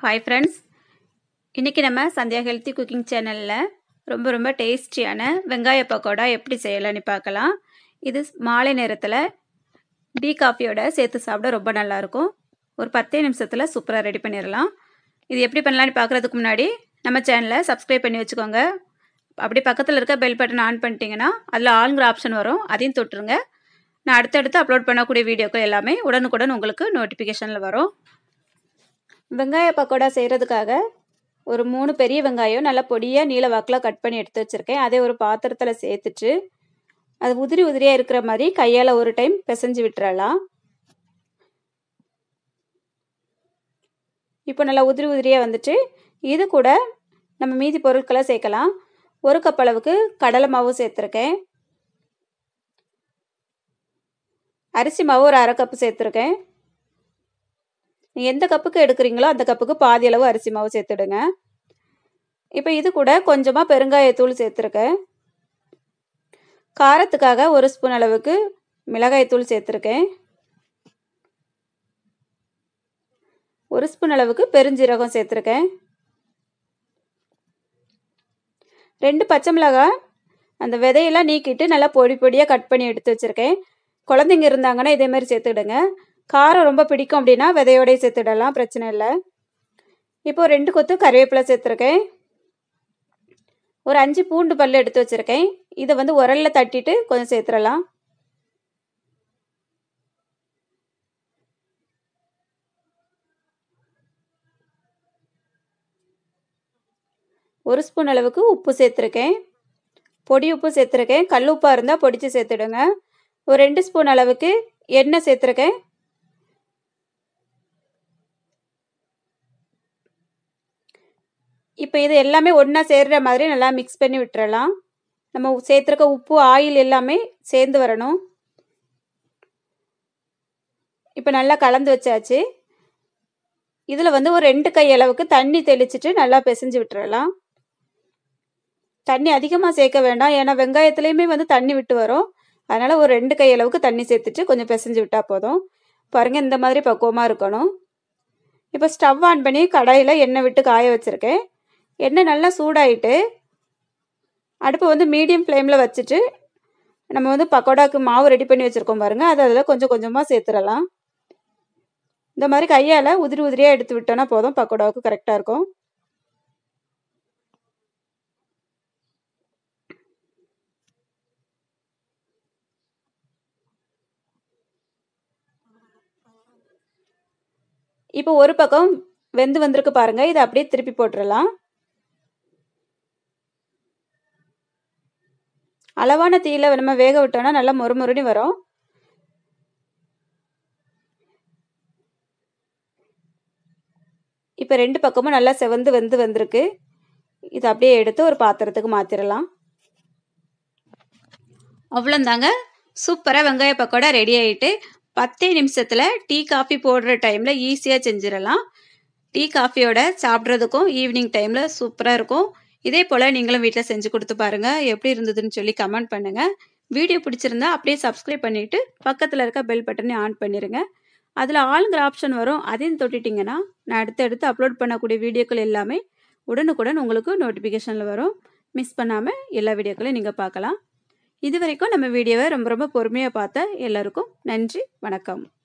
hi friends இன்றைக்கி நம்ம Sandhya healthy cooking சேனலில் ரொம்ப ரொம்ப டேஸ்டியான வெங்காய பக்கோடா எப்படி செய்யலான்னு பார்க்கலாம் இது மாலை நேரத்தில் டீ காஃபியோட சேர்த்து சாப்பிட ரொம்ப நல்லாயிருக்கும் ஒரு பத்தே நிமிஷத்தில் சூப்பராக ரெடி பண்ணிடலாம் இது எப்படி பண்ணலான்னு பார்க்குறதுக்கு முன்னாடி நம்ம சேனலை சப்ஸ்கிரைப் பண்ணி வச்சுக்கோங்க அப்படி பக்கத்தில் இருக்க பெல் பட்டன் ஆன் பண்ணிட்டீங்கன்னா அதில் ஆளுங்கிற ஆப்ஷன் வரும் அதையும் தொட்டுருங்க நான் அடுத்தடுத்து அப்லோட் பண்ணக்கூடிய வீடியோக்கள் எல்லாமே உடனுக்குடன் உங்களுக்கு நோட்டிஃபிகேஷனில் வரும் வெங்காய பக்கோடா செய்கிறதுக்காக ஒரு மூணு பெரிய வெங்காயம் நல்லா பொடியாக நீல வாக்கில் கட் பண்ணி எடுத்து வச்சுருக்கேன் அதே ஒரு பாத்திரத்தில் சேர்த்துட்டு அது உதிரி உதிரியாக இருக்கிற மாதிரி கையால் ஒரு டைம் பிசைஞ்சு விட்டுறலாம் இப்போ நல்லா உதிரி உதிரியாக வந்துட்டு இது கூட நம்ம மீதி பொருட்களை சேர்க்கலாம் ஒரு கப் அளவுக்கு கடலை மாவு சேர்த்துருக்கேன் அரிசி மாவு ஒரு அரை கப்பு சேர்த்துருக்கேன் நீங்கள் எந்த கப்புக்கு எடுக்கிறீங்களோ அந்த கப்புக்கு பாதி அளவு அரிசி மாவு சேர்த்துடுங்க இப்போ இது கூட கொஞ்சமாக பெருங்காயத்தூள் சேர்த்துருக்கேன் காரத்துக்காக ஒரு ஸ்பூன் அளவுக்கு மிளகாய்த்தூள் சேர்த்துருக்கேன் ஒரு ஸ்பூன் அளவுக்கு பெருஞ்சீரகம் சேர்த்துருக்கேன் ரெண்டு பச்சை மிளகாய் அந்த விதையெல்லாம் நீக்கிட்டு நல்லா பொடி பொடியாக கட் பண்ணி எடுத்து வச்சுருக்கேன் குழந்தைங்க இருந்தாங்கன்னா இதேமாதிரி சேர்த்துக்கிடுங்க காரம் ரொம்ப பிடிக்கும் அப்படின்னா விதையோடய சேர்த்துடலாம் பிரச்சனை இல்லை இப்போ ரெண்டு கொத்து கருவேப்பிலை சேர்த்துருக்கேன் ஒரு அஞ்சு பூண்டு பல் எடுத்து வச்சுருக்கேன் இதை வந்து உரலில் தட்டிட்டு கொஞ்சம் சேர்த்துடலாம் ஒரு ஸ்பூன் அளவுக்கு உப்பு சேர்த்துருக்கேன் பொடி உப்பு சேர்த்துருக்கேன் கல் உப்பாக இருந்தால் பொடிச்சு சேர்த்துடுங்க ஒரு ரெண்டு ஸ்பூன் அளவுக்கு எண்ணெய் சேர்த்துருக்கேன் இப்போ இது எல்லாமே ஒன்றா சேர்கிற மாதிரி நல்லா மிக்ஸ் பண்ணி விட்டுறலாம் நம்ம சேர்த்துருக்க உப்பு ஆயில் எல்லாமே சேர்ந்து வரணும் இப்போ நல்லா கலந்து வச்சாச்சு இதில் வந்து ஒரு ரெண்டு கை அளவுக்கு தண்ணி தெளிச்சிட்டு நல்லா பிசைஞ்சு விட்டுறலாம் தண்ணி அதிகமாக சேர்க்க வேண்டாம் ஏன்னா வெங்காயத்துலேயுமே வந்து தண்ணி விட்டு வரும் அதனால் ஒரு ரெண்டு கை அளவுக்கு தண்ணி சேர்த்துட்டு கொஞ்சம் பிசைஞ்சு விட்டால் போதும் பாருங்கள் இந்த மாதிரி பக்குவமாக இருக்கணும் இப்போ ஸ்டவ் ஆன் பண்ணி கடாயில் எண்ணெய் விட்டு காய வச்சுருக்கேன் எண்ணெய் நல்லா சூடாயிட்டு அடுப்பை வந்து மீடியம் ஃப்ளேமில் வச்சுட்டு நம்ம வந்து பக்கோடாக்கு மாவு ரெடி பண்ணி வச்சுருக்கோம் பாருங்கள் அதை அதில் கொஞ்சம் கொஞ்சமாக சேர்த்துடலாம் இந்த மாதிரி கையால் உதிரி உதிரியாக எடுத்து விட்டோன்னா போதும் பக்கோடாவுக்கு கரெக்டாக இருக்கும் இப்போ ஒரு பக்கம் வெந்து வந்திருக்கு பாருங்கள் இதை அப்படியே திருப்பி போட்டுடலாம் அளவான தீயில நம்ம வேக விட்டோம்னா நல்லா மொறுமொறுனி வரும் இப்போ ரெண்டு பக்கமும் நல்லா செவந்து வெந்து வந்திருக்கு இதை அப்படியே எடுத்து ஒரு பாத்திரத்துக்கு மாற்றிடலாம் அவ்வளோந்தாங்க சூப்பராக வெங்காய பக்கோடா ரெடி ஆகிட்டு பத்தே நிமிஷத்தில் டீ காஃபி போடுற டைமில் ஈஸியாக செஞ்சிடலாம் டீ காஃபியோட சாப்பிட்றதுக்கும் ஈவினிங் டைமில் சூப்பராக இருக்கும் இதே போல் நீங்களும் வீட்டில் செஞ்சு கொடுத்து பாருங்கள் எப்படி இருந்ததுன்னு சொல்லி கமெண்ட் பண்ணுங்கள் வீடியோ பிடிச்சிருந்தா அப்படியே சப்ஸ்கிரைப் பண்ணிவிட்டு பக்கத்தில் இருக்க பெல் பட்டனை ஆன் பண்ணிடுங்க அதில் ஆளுங்கிற ஆப்ஷன் வரும் அதையும் தொட்டிட்டிங்கன்னா நான் அடுத்தடுத்து அப்லோட் பண்ணக்கூடிய வீடியோக்கள் எல்லாமே உடனுக்குடன் உங்களுக்கு நோட்டிஃபிகேஷனில் வரும் மிஸ் பண்ணாமல் எல்லா வீடியோக்களையும் நீங்கள் பார்க்கலாம் இது வரைக்கும் நம்ம வீடியோவை ரொம்ப ரொம்ப பொறுமையாக பார்த்த எல்லாருக்கும் நன்றி வணக்கம்